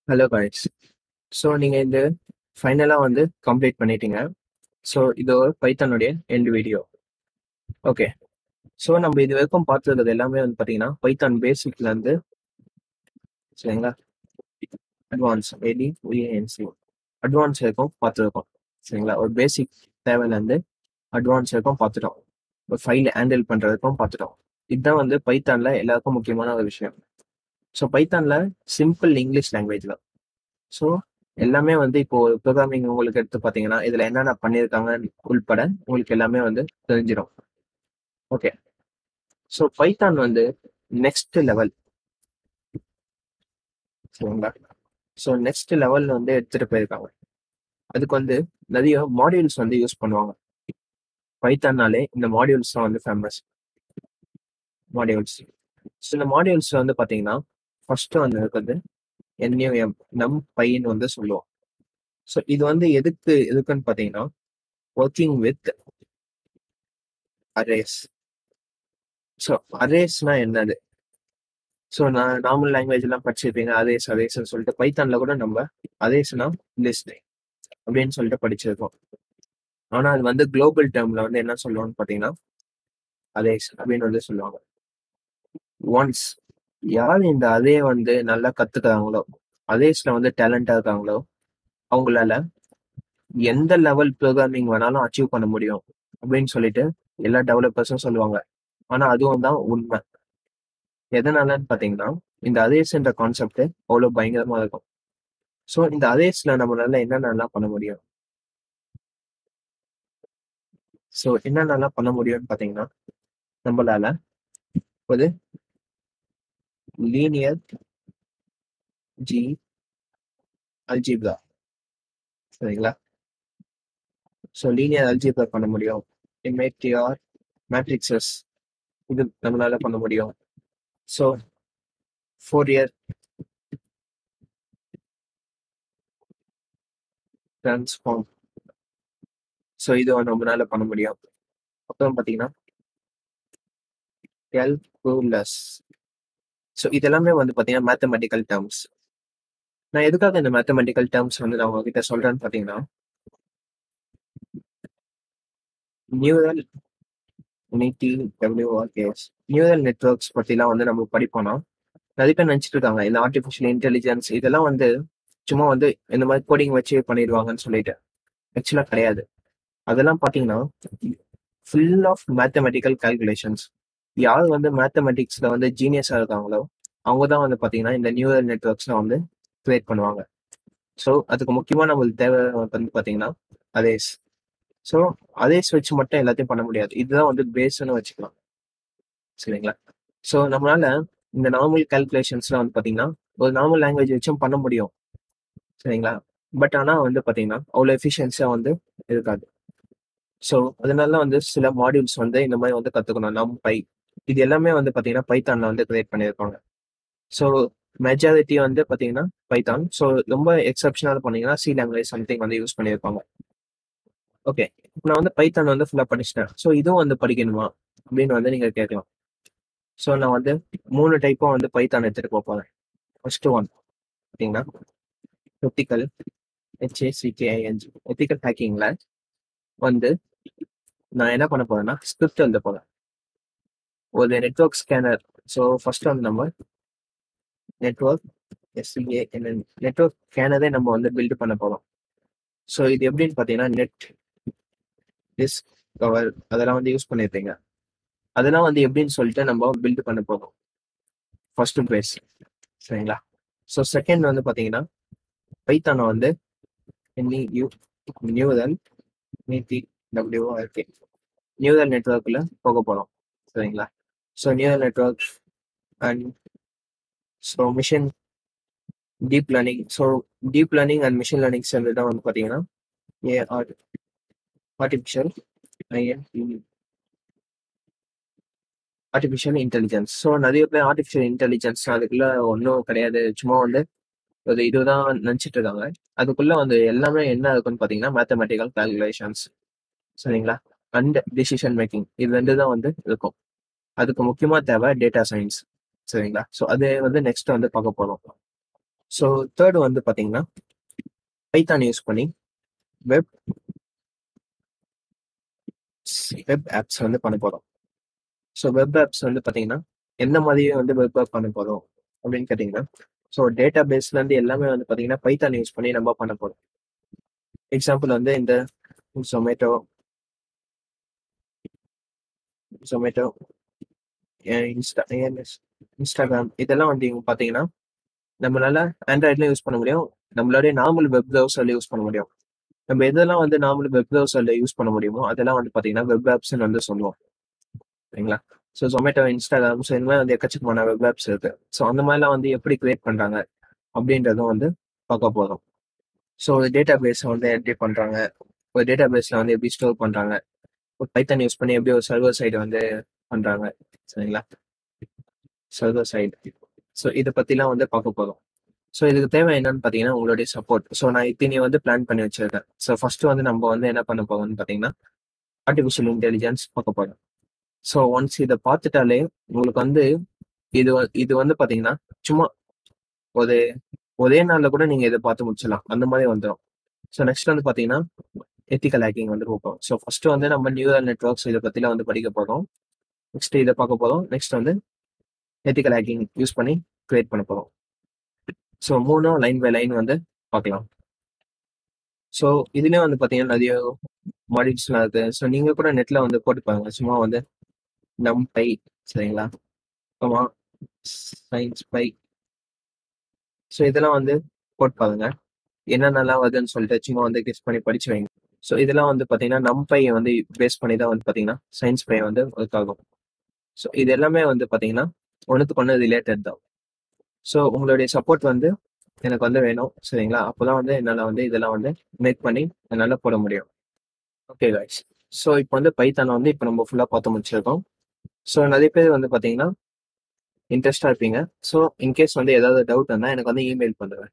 hello guys so நீங்கள் இந்த ஃபைனலாக வந்து கம்ப்ளீட் பண்ணிட்டீங்க ஸோ இது ஒரு பைத்தானுடைய எண்ட் வீடியோ ஓகே ஸோ நம்ம இது வரைக்கும் பார்த்துருக்கிறது எல்லாமே வந்து பார்த்தீங்கன்னா பைத்தான் பேசிக்லேருந்து சரிங்களா அட்வான்ஸ் ஏடி விஏஎன்சி அட்வான்ஸ் வரைக்கும் பார்த்துருக்கோம் சரிங்களா ஒரு பேசிக் தேவையிலேருந்து அட்வான்ஸ் வரைக்கும் பார்த்துட்டோம் ஒரு ஃபைலை ஹேண்டில் பண்ணுறதுக்கும் பார்த்துட்டோம் இதுதான் வந்து பைத்தானில் எல்லாருக்கும் முக்கியமான ஒரு விஷயம் ஸோ பைத்தானில் சிம்பிள் இங்கிலீஷ் லாங்குவேஜ் தான் ஸோ எல்லாமே வந்து இப்போ ப்ரோக்ராமிங் உங்களுக்கு எடுத்து பார்த்தீங்கன்னா இதில் என்னென்ன பண்ணியிருக்காங்க உள்பட உங்களுக்கு எல்லாமே வந்து தெரிஞ்சிடும் ஓகே ஸோ பைத்தான் வந்து நெக்ஸ்ட் லெவல் சரிங்களா ஸோ நெக்ஸ்ட் லெவல் வந்து எடுத்துகிட்டு போயிருக்காங்க அதுக்கு வந்து நிறைய மாடியூல்ஸ் வந்து யூஸ் பண்ணுவாங்க பைத்தான்னாலே இந்த மாடியூல்ஸ் தான் வந்து ஃபேமஸ் மாடியூல்ஸ் ஸோ இந்த மாடியூல்ஸ் வந்து பார்த்தீங்கன்னா ஃபர்ஸ்ட் வந்து இருக்கிறது என்யூஎம் நம் பையன் வந்து சொல்லுவோம் ஸோ இது வந்து எதுக்கு எதுக்குன்னு பார்த்தீங்கன்னா ஒர்க்கிங் வித் அரேஸ் ஸோ அரேஸ்னா என்னது ஸோ நான் நார்மல் லாங்குவேஜ் எல்லாம் படிச்சிருப்பீங்க அதேஸ் அதேஸ்ன்னு சொல்லிட்டு பைத்தான்ல கூட நம்ம அதேஸ்னா லிஸ்ட் அப்படின்னு சொல்லிட்டு படிச்சிருக்கோம் ஆனா அது வந்து குளோபல் டேர்ம்ல வந்து என்ன சொல்லுவோம்னு பார்த்தீங்கன்னா அதேஸ் அப்படின்னு வந்து சொல்லுவாங்க ஒன்ஸ் யார் இந்த அதே வந்து நல்லா கத்துக்கிறாங்களோ அதேஸ்ல வந்து டேலண்டா இருக்காங்களோ அவங்களால எந்த லெவல் ப்ரோக்ராமிங் வேணாலும் அச்சீவ் பண்ண முடியும் அப்படின்னு சொல்லிட்டு எல்லா டெவலப்பர்ஸும் சொல்லுவாங்க ஆனா அதுவும் தான் உண்மை எதனாலன்னு பாத்தீங்கன்னா இந்த அதேஸ்ன்ற கான்செப்ட் அவ்வளவு பயங்கரமா இருக்கும் ஸோ இந்த அதேஸ்ல நம்மளால என்னென்னலாம் பண்ண முடியும் ஸோ என்னென்னலாம் பண்ண முடியும்னு பாத்தீங்கன்னா நம்மளால ஒரு லீனியர் ஜி அல்ஜிப்ரா சரிங்களா ஸோ லீனியர் அல்ஜிப்ரா பண்ண முடியும் எம்ஏடிஆர் மேட்ரிக்ஸஸ் இது நம்மளால பண்ண முடியும் so Fourier transform so இது நம்மளால பண்ண முடியும் அப்புறம் பார்த்தீங்கன்னா கேல்குலஸ் ஸோ இதெல்லாமே வந்து பார்த்தீங்கன்னா மேத்தமெட்டிக்கல் டேர்ம்ஸ் நான் எதுக்காக இந்த மேத்தமெட்டிக்கல் டேர்ம்ஸ் வந்து நான் உங்ககிட்ட சொல்றேன்னு பார்த்தீங்கன்னா நியூரல் யூனிட்டி டபிள்யூஆர்கேஎஸ் நியூரல் நெட்ஒர்க்ஸ் பற்றிலாம் வந்து நம்ம படிப்போம்னா நிறைய பேர் நினச்சிட்டு இருக்காங்க இந்த ஆர்டிஃபிஷியல் இன்டெலிஜென்ஸ் இதெல்லாம் வந்து சும்மா வந்து இந்த மாதிரி கோடிங் வச்சு பண்ணிடுவாங்கன்னு சொல்லிட்டு ஆக்சுவலாக கிடையாது அதெல்லாம் பார்த்தீங்கன்னா ஃபுல் ஆஃப் மேத்தமெட்டிக்கல் கால்குலேஷன்ஸ் யார் வந்து மேத்தமெட்டிக்ஸில் வந்து ஜீனியஸாக இருக்காங்களோ அவங்க தான் வந்து பார்த்தீங்கன்னா இந்த நியூரல் நெட்ஒர்க்ஸ்லாம் வந்து கிரியேட் பண்ணுவாங்க ஸோ அதுக்கு முக்கியமாக நம்மளுக்கு தேவை வந்து பார்த்தீங்கன்னா அதேஸ் ஸோ அதேஸ் வச்சு மட்டும் எல்லாத்தையும் பண்ண முடியாது இதுதான் வந்து பேஸ்ன்னு வச்சுக்கலாம் சரிங்களா ஸோ நம்மளால இந்த நார்மல் கால்குலேஷன்ஸ்லாம் வந்து பார்த்தீங்கன்னா ஒரு நார்மல் லாங்குவேஜ் வச்சும் பண்ண முடியும் சரிங்களா பட் ஆனால் வந்து பார்த்தீங்கன்னா அவ்வளோ எஃபிஷியன்ஸாக வந்து இருக்காது ஸோ அதனால வந்து சில மாடியூல்ஸ் வந்து இந்த மாதிரி வந்து கற்றுக்கணும் நம் பை இது எல்லாமே வந்து பார்த்தீங்கன்னா பைத்தானில் வந்து கிரியேட் பண்ணியிருப்பாங்க ஸோ மெஜாரிட்டி வந்து பார்த்தீங்கன்னா பைத்தான் ஸோ ரொம்ப எக்ஸப்ஷனல் பண்ணீங்கன்னா சி லாங்குவேஜ் சம்திங் வந்து யூஸ் பண்ணியிருப்பாங்க ஓகே இப்போ நான் வந்து பைத்தான் வந்து ஃபுல்லாக படிச்சிட்டேன் ஸோ இதுவும் வந்து படிக்கணுமா அப்படின்னு வந்து நீங்கள் கேட்கலாம் ஸோ நான் வந்து மூணு டைப்பும் வந்து பைத்தான் எடுத்துகிட்டு போக போகிறேன் ஃபர்ஸ்ட் ஒன் பார்த்தீங்கன்னா எத்திக்கல் ஹெச்ஏசிகேஐஎன்ஜி எத்திக்கல் ஹேக்கிங்கில் வந்து நான் என்ன பண்ண போறேன்னா ஸ்கிரிப்ட் எழுத போறேன் ஒரு நெட்ஒர்க் ஸ்கேனர் ஸோ ஃபர்ஸ்ட் வந்து நம்ம நெட்ஒர்க் எஸ்சிஏஎன்என் நெட்ஒர்க் ஸ்கேனரே நம்ம வந்து பில்ட் பண்ண போறோம் ஸோ இது எப்படின்னு பார்த்தீங்கன்னா நெட் டிஸ்க் கவர் அதெல்லாம் வந்து யூஸ் பண்ணியிருப்பீங்க அதெல்லாம் வந்து எப்படின்னு சொல்லிட்டு நம்ம பில்ட் பண்ண போறோம் ஃபர்ஸ்ட் பேஸ் சரிங்களா ஸோ செகண்ட் வந்து பார்த்தீங்கன்னா பைத்தானை வந்து நியூ நியூரல் நீத்தி டபிள்யூஆர்கே நியூரல் நெட்ஒர்க்கில் போக போகிறோம் சரிங்களா so neural network and so machine deep learning so deep learning and machine learning சேர்ந்து தான் வந்து பார்த்தீங்கன்னா AR artificial IN artificial intelligence so நிறைய பேர் ஆர்டிஃபிஷியல் இன்டெலிஜென்ஸ் அதுக்குள்ள ஒன்றும் கிடையாது சும்மா வந்து ஒரு இதுதான் நினச்சிட்டு இருக்காங்க அதுக்குள்ள வந்து எல்லாமே என்ன இருக்குன்னு பார்த்தீங்கன்னா மேத்தமெட்டிக்கல் கால்குலேஷன்ஸ் சரிங்களா அண்ட் டிசிஷன் மேக்கிங் இது ரெண்டு தான் வந்து இருக்கும் அதுக்கு முக்கியமாக தேவை டேட்டா சயின்ஸ் சரிங்களா ஸோ அது வந்து நெக்ஸ்ட் வந்து பார்க்க போகிறோம் ஸோ தேர்ட் வந்து பார்த்தீங்கன்னா பைத்தான் யூஸ் பண்ணி வெப் வெப் ஆப்ஸ் வந்து பண்ண போகிறோம் ஸோ வெப் ஆப்ஸ் வந்து பார்த்தீங்கன்னா எந்த மாதிரி வந்து வெப் ஆப் பண்ண போகிறோம் அப்படின்னு கேட்டிங்கன்னா ஸோ டேட்டா பேஸ்லேருந்து எல்லாமே வந்து பார்த்தீங்கன்னா பைத்தான் யூஸ் பண்ணி நம்ம பண்ண போகிறோம் எக்ஸாம்பிள் வந்து இந்த ஜொமேட்டோ ஜொமேட்டோ இன்ஸ்டா இன்ஸ்டாகிராம் இதெல்லாம் வந்து இவங்க பார்த்தீங்கன்னா நம்மளால ஆண்ட்ராய்ட்ல யூஸ் பண்ண முடியும் நம்மளுடைய நார்மல் வெப் ப்ரௌசர்ல யூஸ் பண்ண முடியும் நம்ம எதெல்லாம் வந்து நார்மல் வெப் ப்ரௌசர்ல யூஸ் பண்ண முடியுமோ அதெல்லாம் வந்து பார்த்தீங்கன்னா வெப் ஆப்ஸ்ன்னு வந்து சொல்லுவோம் சரிங்களா ஸோ ஜொமேட்டோ இன்ஸ்டாகிராம் ஸோ இந்த மாதிரி வந்து எக்கச்சக்கமான வெப் ஆப்ஸ் இருக்கு ஸோ அந்த மாதிரிலாம் வந்து எப்படி கிரியேட் பண்றாங்க அப்படின்றதும் வந்து பார்க்க போகிறோம் ஸோ டேட்டா பேஸை வந்து எப்படி பண்றாங்க ஒரு டேட்டா பேஸ்ல வந்து எப்படி ஸ்டோர் பண்றாங்க ஒரு பைத்தன் யூஸ் பண்ணி எப்படி ஒரு சர்வர் சைடு வந்து பண்றாங்க சரிங்களா சர்வர் சைடு ஸோ இதை பத்திலாம் வந்து பார்க்க போகிறோம் ஸோ இதுக்கு தேவை என்னன்னு பார்த்தீங்கன்னா உங்களுடைய சப்போர்ட் ஸோ நான் இத்தனை வந்து பிளான் பண்ணி வச்சிருக்கேன் ஸோ ஃபர்ஸ்ட் வந்து நம்ம வந்து என்ன பண்ண போறோம்னு பார்த்தீங்கன்னா ஆர்டிஃபிஷியல் இன்டெலிஜென்ஸ் பார்க்க போறோம் ஸோ ஒன்ஸ் இதை பார்த்துட்டாலே உங்களுக்கு வந்து இது வ- இது வந்து பார்த்தீங்கன்னா சும்மா ஒரு ஒரே நாள்ல கூட நீங்க இதை பார்த்து முடிச்சிடலாம் அந்த மாதிரி வந்துடும் ஸோ நெக்ஸ்ட் வந்து பார்த்தீங்கன்னா எத்திக்கல் ஹேக்கிங் வந்து பார்ப்போம் ஸோ ஃபர்ஸ்ட் வந்து நம்ம நியூரல் நெட்ஒர்க்ஸ் இதை பத்திலாம் வந்து படிக்க போறோம் நெக்ஸ்ட் இதை பார்க்க போறோம் நெக்ஸ்ட் வந்து எத்திக்கல் ஹேக்கிங் யூஸ் பண்ணி கிரியேட் பண்ண போறோம் ஸோ மூணும் லைன் பை லைன் வந்து பார்க்கலாம் ஸோ இதுலயும் வந்து பார்த்தீங்கன்னா நிறைய மாடியூல்ஸ்லாம் இருக்கு ஸோ நீங்க கூட நெட்ல வந்து போட்டுப்பாங்க சும்மா வந்து நம் பை சரிங்களா அப்புறமா சயின்ஸ் பை ஸோ இதெல்லாம் வந்து போட்டு பாருங்க என்னென்னலாம் வருதுன்னு சொல்லிட்டு சும்மா வந்து கெஸ் பண்ணி படிச்சு வைங்க ஸோ இதெல்லாம் வந்து பார்த்தீங்கன்னா நம் பையை வந்து பேஸ் பண்ணி தான் வந்து பார்த்தீங்கன்னா சயின்ஸ் பை வந்து ஒர்க் ஆகும் ஸோ இது எல்லாமே வந்து பார்த்தீங்கன்னா ஒன்றுத்துக்கு ஒன்று ரிலேட்டட் தான் ஸோ உங்களுடைய சப்போர்ட் வந்து எனக்கு வந்து வேணும் சரிங்களா அப்போதான் வந்து என்னால் வந்து இதெல்லாம் வந்து மேக் பண்ணி என்னால் போட முடியும் ஓகே guys ஸோ இப்போ வந்து பைத்தானை வந்து இப்போ நம்ம ஃபுல்லாக பார்த்து முடிச்சிருக்கோம் ஸோ நிறைய பேர் வந்து பார்த்தீங்கன்னா இன்ட்ரெஸ்டாக இருப்பீங்க ஸோ இன்கேஸ் வந்து ஏதாவது டவுட் இருந்தால் எனக்கு வந்து இமெயில் பண்ணுவேன்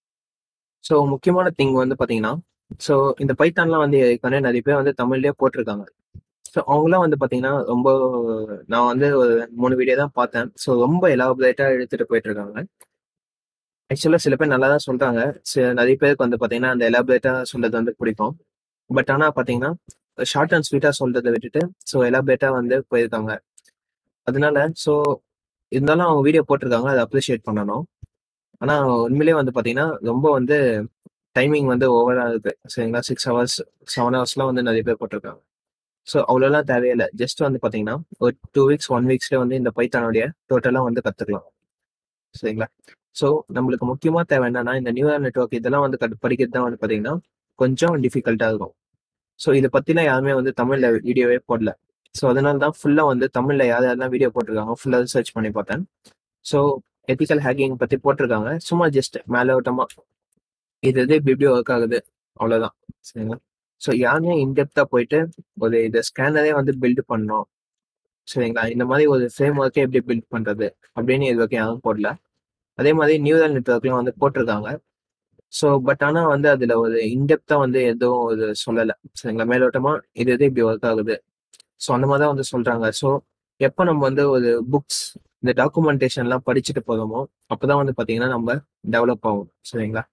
ஸோ முக்கியமான திங் வந்து பார்த்தீங்கன்னா ஸோ இந்த பைத்தான்லாம் வந்து ஏற்கனவே நிறைய பேர் வந்து தமிழ்லேயே போட்டிருக்காங்க ஸோ அவங்களாம் வந்து பார்த்தீங்கன்னா ரொம்ப நான் வந்து ஒரு மூணு வீடியோ தான் பார்த்தேன் ஸோ ரொம்ப எலாபரேட்டாக எடுத்துகிட்டு போயிட்டு இருக்காங்க ஆக்சுவலாக சில பேர் நல்லா தான் சொல்கிறாங்க நிறைய பேருக்கு வந்து பார்த்தீங்கன்னா அந்த எலாபரேட்டாக சொல்றது வந்து பிடிக்கும் பட் ஆனால் பார்த்தீங்கன்னா ஷார்ட் அண்ட் ஸ்வீட்டாக சொல்றதை விட்டுட்டு ஸோ எலாபரேட்டாக வந்து போயிருக்காங்க அதனால ஸோ இருந்தாலும் அவங்க வீடியோ போட்டிருக்காங்க அதை அப்ரிஷியேட் பண்ணணும் ஆனால் உண்மையிலேயே வந்து பார்த்தீங்கன்னா ரொம்ப வந்து டைமிங் வந்து ஓவராக இருக்கு சரிங்களா சிக்ஸ் ஹவர்ஸ் செவன் ஹவர்ஸ்லாம் வந்து நிறைய பேர் போட்டிருக்காங்க ஸோ அவ்வளோலாம் தேவையில்லை ஜஸ்ட் வந்து பார்த்தீங்கன்னா ஒரு டூ வீக்ஸ் ஒன் வீக்ஸ்ல வந்து இந்த பைத்தானுடைய டோட்டலாக வந்து கற்றுக்கலாம் சரிங்களா ஸோ நம்மளுக்கு முக்கியமாக தேவை என்னன்னா இந்த நியூரல் நெட்வொர்க் இதெல்லாம் வந்து கத்து- படிக்கிறது தான் வந்து பார்த்தீங்கன்னா கொஞ்சம் டிஃபிகல்ட்டாக இருக்கும் ஸோ இதை பற்றிலாம் யாருமே வந்து தமிழில் வீடியோவே போடல ஸோ அதனால தான் ஃபுல்லாக வந்து தமிழில் யார் யாரெல்லாம் வீடியோ போட்டிருக்காங்க ஃபுல்லாக சர்ச் பண்ணி பார்த்தேன் ஸோ எத்திக்கல் ஹேக்கிங் பற்றி போட்டிருக்காங்க சும்மா ஜஸ்ட் மேலோட்டமாக இது இது இப்படி இப்படி ஒர்க் ஆகுது அவ்வளோதான் சரிங்களா ஸோ யாருமே இன்டெப்த்தாக போயிட்டு ஒரு இந்த ஸ்கேனரே வந்து பில்ட் பண்ணோம் சரிங்களா இந்த மாதிரி ஒரு ஃப்ரேம் ஒர்க்கே எப்படி பில்ட் பண்ணுறது அப்படின்னு இது வரைக்கும் யாரும் போடல அதே மாதிரி நியூரல் நெட்ஒர்க்லையும் வந்து போட்டிருக்காங்க ஸோ பட் ஆனால் வந்து அதில் ஒரு இன்டெப்த்தாக வந்து எதுவும் ஒரு சொல்லலை சரிங்களா மேலோட்டமாக இது இது இப்படி ஒர்க் ஆகுது ஸோ அந்த மாதிரி தான் வந்து சொல்கிறாங்க ஸோ எப்போ நம்ம வந்து ஒரு புக்ஸ் இந்த டாக்குமெண்டேஷன்லாம் படிச்சுட்டு போகிறோமோ அப்போ தான் வந்து பார்த்தீங்கன்னா நம்ம டெவலப் ஆகும் சரிங்களா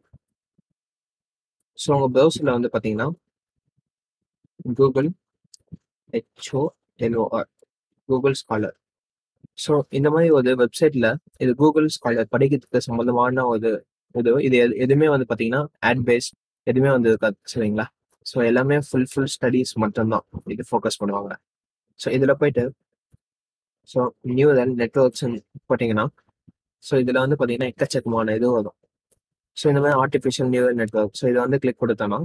ஸோ உங்கள் ப்ரௌசரில் வந்து பார்த்தீங்கன்னா கூகுள் ஹெச்ஓ எல்ஓஆர் கூகுள் ஸ்காலர் ஸோ இந்த மாதிரி ஒரு வெப்சைட்ல இது கூகுள் ஸ்காலர் படிக்கிறதுக்கு சம்பந்தமான ஒரு இது இது எது- எதுவுமே வந்து பார்த்தீங்கன்னா ஆட் பேஸ் எதுவுமே வந்து இருக்காது சரிங்களா ஸோ எல்லாமே ஃபுல் ஃபுல் ஸ்டடீஸ் மட்டும்தான் இது ஃபோக்கஸ் பண்ணுவாங்க ஸோ இதில் போயிட்டு ஸோ நியூரல் நெட்ஒர்க்ஸ் போட்டிங்கன்னா ஸோ இதில் வந்து பார்த்தீங்கன்னா எக்கச்சக்கமான இது வரும் ஸோ இந்த மாதிரி ஆர்டிஃபிஷியல் நியூரல் நெட்ஒர்க் ஸோ இதை வந்து கிளிக் கொடுத்தோன்னா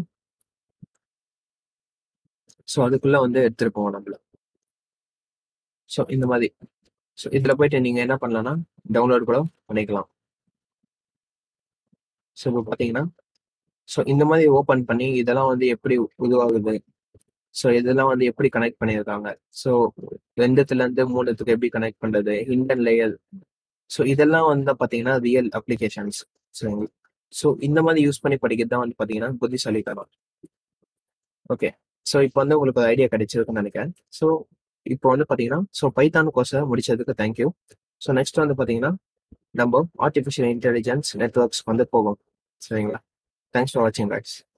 ஸோ அதுக்குள்ள வந்து எடுத்துட்டு போவோம் நம்மள ஸோ இந்த மாதிரி ஸோ இதில் போயிட்டு நீங்கள் என்ன பண்ணலாம்னா டவுன்லோட் கூட பண்ணிக்கலாம் ஸோ இப்போ பார்த்தீங்கன்னா ஸோ இந்த மாதிரி ஓப்பன் பண்ணி இதெல்லாம் வந்து எப்படி உருவாகுது ஸோ இதெல்லாம் வந்து எப்படி கனெக்ட் பண்ணியிருக்காங்க ஸோ ரெண்டுத்துல இருந்து மூணுத்துக்கு எப்படி கனெக்ட் பண்றது ஹிண்டன் லேயர் ஸோ இதெல்லாம் வந்து பார்த்தீங்கன்னா ரியல் அப்ளிகேஷன்ஸ் சரிங்களா ஸோ இந்த மாதிரி யூஸ் பண்ணி படிக்கிறது தான் வந்து பார்த்தீங்கன்னா புத்திசாலித்தனம் ஓகே ஸோ இப்போ வந்து உங்களுக்கு ஒரு ஐடியா கிடைச்சிருக்குன்னு நினைக்கிறேன் ஸோ இப்போ வந்து பார்த்தீங்கன்னா ஸோ பைத்தான் கோர்ஸை முடிச்சதுக்கு தேங்க்யூ ஸோ நெக்ஸ்ட் வந்து பார்த்தீங்கன்னா நம்ம ஆர்டிஃபிஷியல் இன்டெலிஜென்ஸ் நெட்வொர்க்ஸ் வந்து போகும் சரிங்களா தேங்க்ஸ் ஃபார் வாட்சிங் கைஸ்